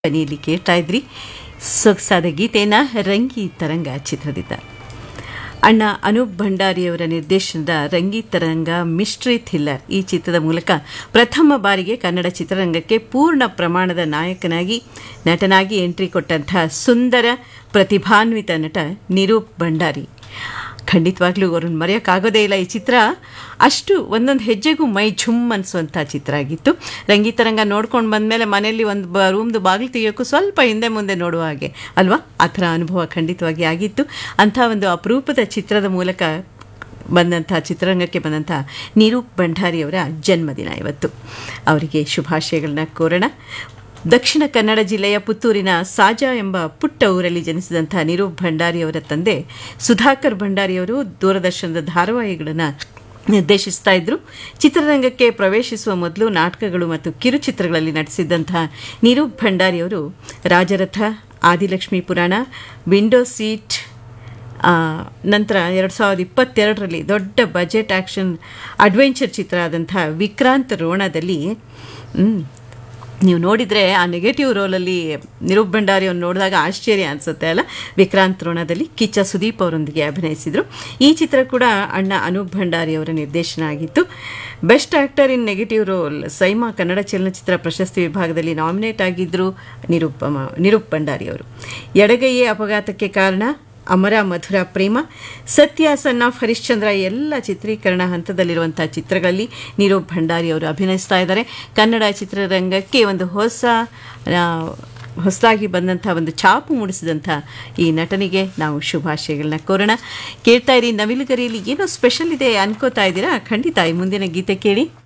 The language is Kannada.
ಮನೆಯಲ್ಲಿ ಕೇಳ್ತಾ ಇದ್ರಿ ಸೊಗಸಾದ ಗೀತೆನ ರಂಗಿ ತರಂಗ ಚಿತ್ರದಿದ್ದ ಅಣ್ಣ ಅನೂಪ್ ಭಂಡಾರಿಯವರ ನಿರ್ದೇಶನದ ರಂಗಿ ತರಂಗ ಮಿಸ್ಟ್ರಿ ಥ್ರಿಲ್ಲರ್ ಈ ಚಿತ್ರದ ಮೂಲಕ ಪ್ರಥಮ ಬಾರಿಗೆ ಕನ್ನಡ ಚಿತ್ರರಂಗಕ್ಕೆ ಪೂರ್ಣ ಪ್ರಮಾಣದ ನಾಯಕನಾಗಿ ನಟನಾಗಿ ಎಂಟ್ರಿ ಕೊಟ್ಟಂತಹ ಸುಂದರ ಪ್ರತಿಭಾನ್ವಿತ ನಟ ನಿರೂಪ್ ಭಂಡಾರಿ ಖಂಡಿತವಾಗ್ಲೂ ಅವ್ರನ್ನ ಮರೆಯೋಕ್ಕಾಗೋದೇ ಇಲ್ಲ ಈ ಚಿತ್ರ ಅಷ್ಟು ಒಂದೊಂದು ಹೆಜ್ಜೆಗೂ ಮೈ ಝುಮ್ ಅನಿಸುವಂಥ ಚಿತ್ರ ಆಗಿತ್ತು ರಂಗಿತರಂಗ ನೋಡ್ಕೊಂಡು ಬಂದಮೇಲೆ ಮನೆಯಲ್ಲಿ ಒಂದು ಬ ರೂಮ್ದು ಬಾಗಿಲು ತೆಗಿಯೋಕ್ಕೂ ಸ್ವಲ್ಪ ಹಿಂದೆ ಮುಂದೆ ನೋಡುವ ಹಾಗೆ ಅಲ್ವಾ ಆ ಥರ ಅನುಭವ ಖಂಡಿತವಾಗಿ ಆಗಿತ್ತು ಅಂಥ ಒಂದು ಅಪರೂಪದ ಚಿತ್ರದ ಮೂಲಕ ಬಂದಂಥ ಚಿತ್ರರಂಗಕ್ಕೆ ಬಂದಂಥ ನಿರೂಪ್ ಭಂಡಾರಿಯವರ ಜನ್ಮದಿನ ಇವತ್ತು ಅವರಿಗೆ ಶುಭಾಶಯಗಳನ್ನ ಕೋರೋಣ ದಕ್ಷಿಣ ಕನ್ನಡ ಜಿಲ್ಲೆಯ ಪುತ್ತೂರಿನ ಸಾಜಾ ಎಂಬ ಪುಟ್ಟ ಊರಲ್ಲಿ ಜನಿಸಿದಂಥ ನಿರೂಪ್ ಭಂಡಾರಿಯವರ ತಂದೆ ಸುಧಾಕರ್ ಭಂಡಾರಿಯವರು ದೂರದರ್ಶನದ ಧಾರಾವಾಹಿಗಳನ್ನು ನಿರ್ದೇಶಿಸ್ತಾ ಇದ್ರು ಚಿತ್ರರಂಗಕ್ಕೆ ಪ್ರವೇಶಿಸುವ ಮೊದಲು ನಾಟಕಗಳು ಮತ್ತು ಕಿರುಚಿತ್ರಗಳಲ್ಲಿ ನಟಿಸಿದ್ದಂತಹ ನಿರೂಪ್ ಭಂಡಾರಿಯವರು ರಾಜರಥ ಆದಿಲಕ್ಷ್ಮಿ ಪುರಾಣ ವಿಂಡೋ ಸೀಟ್ ನಂತರ ಎರಡು ಸಾವಿರದ ಇಪ್ಪತ್ತೆರಡರಲ್ಲಿ ದೊಡ್ಡ ಬಜೆಟ್ ಆ್ಯಕ್ಷನ್ ಅಡ್ವೆಂಚರ್ ಚಿತ್ರ ಆದಂಥ ವಿಕ್ರಾಂತ್ ರೋಣದಲ್ಲಿ ನೀವು ನೋಡಿದರೆ ಆ ನೆಗೆಟಿವ್ ರೋಲಲ್ಲಿ ನಿರೂಪ್ ಭಂಡಾರಿ ಅವ್ರು ನೋಡಿದಾಗ ಆಶ್ಚರ್ಯ ಅನಿಸುತ್ತೆ ಅಲ್ಲ ವಿಕ್ರಾಂತ್ ರೋಣದಲ್ಲಿ ಕಿಚ್ಚ ಸುದೀಪ್ ಅವರೊಂದಿಗೆ ಅಭಿನಯಿಸಿದರು ಈ ಚಿತ್ರ ಕೂಡ ಅಣ್ಣ ಅನೂಪ್ ಭಂಡಾರಿ ಅವರ ನಿರ್ದೇಶನ ಆಗಿತ್ತು best actor in negative role SIIMA Kannada ಚಲನಚಿತ್ರ ಪ್ರಶಸ್ತಿ ವಿಭಾಗದಲ್ಲಿ ನಾಮಿನೇಟ್ ಆಗಿದ್ದರು ನಿರೂಪ್ ನಿರೂಪ್ ಭಂಡಾರಿ ಅವರು ಎಡಗೈಯೇ ಅಪಘಾತಕ್ಕೆ ಕಾರಣ ಅಮರ ಮಧುರ ಪ್ರೇಮ ಸತ್ಯ ಸನ್ ಆಫ್ ಹರಿಶ್ಚಂದ್ರ ಎಲ್ಲ ಚಿತ್ರೀಕರಣ ಹಂತದಲ್ಲಿರುವಂಥ ಚಿತ್ರಗಳಲ್ಲಿ ನೀರೂಪ್ ಭಂಡಾರಿ ಅವರು ಅಭಿನಯಿಸ್ತಾ ಇದ್ದಾರೆ ಕನ್ನಡ ಚಿತ್ರರಂಗಕ್ಕೆ ಒಂದು ಹೊಸ ಹೊಸದಾಗಿ ಬಂದಂಥ ಒಂದು ಛಾಪು ಮೂಡಿಸಿದಂಥ ಈ ನಟನಿಗೆ ನಾವು ಶುಭಾಶಯಗಳನ್ನ ಕೋರೋಣ ಕೇಳ್ತಾ ಇರಿ ನವಿಲುಗರಿಯಲ್ಲಿ ಏನೋ ಸ್ಪೆಷಲ್ ಇದೆ ಅನ್ಕೋತಾ ಇದ್ದೀರಾ ಖಂಡಿತ ಈ ಮುಂದಿನ ಗೀತೆ ಕೇಳಿ